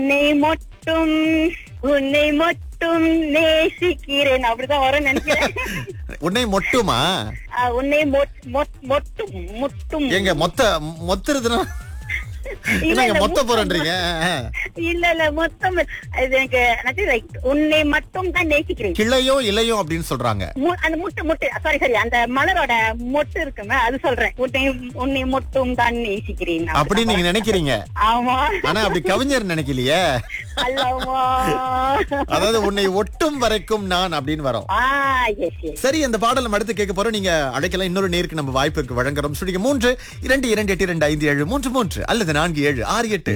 உன்னை மட்டும் உன்னை மட்டும் நேசிக்கிறேன் அப்படிதான் வரும் நினைக்கிறேன் உன்னை மொட்டுமா ஆ, உன்னை மொட்- மொட்- மொட்டும் முட்டும் எங்க மொத்த மொத்துறதுன்னா இல்ல, என்னங்க இல்ல, மொத்த போறன்றீங்க இல்ல இல்ல மொத்தம் இது எனக்கு என்னது, like, உன்னை மட்டும் தான் நேசிக்கிறேன் கிளையோ இலையோ அப்படின்னு சொல்றாங்க மு- அந்த முட்டு முட்டு சாரி சாரி அந்த மலரோட மொட்டு இருக்குமே அது சொல்றேன் உன்னை உன்னை மட்டும் தான் நேசிக்கிறேன் அப்படின்னு நீங்க நினைக்கிறீங்க ஆமா ஆனா அப்படி கவிஞர் நினைக்கலையே அல்லவா அதாவது உன்னை ஒட்டும் வரைக்கும் நான் அப்படின்னு வரோம் ஆ எஸ் எஸ் சரி அந்த பாடல் நம்ம அடுத்து கேட்க போறோம் நீங்க அழைக்கலாம் இன்னொரு நேருக்கு நம்ம வாய்ப்புக்கு வழங்குறோம் சுடிக்க மூன்று இரண்டு இரண்டு எட்டு இரண்டு ஐந்து ஏழு மூன்று மூன்று அல்லது நான்கு ஏழு ஆறு எட்டு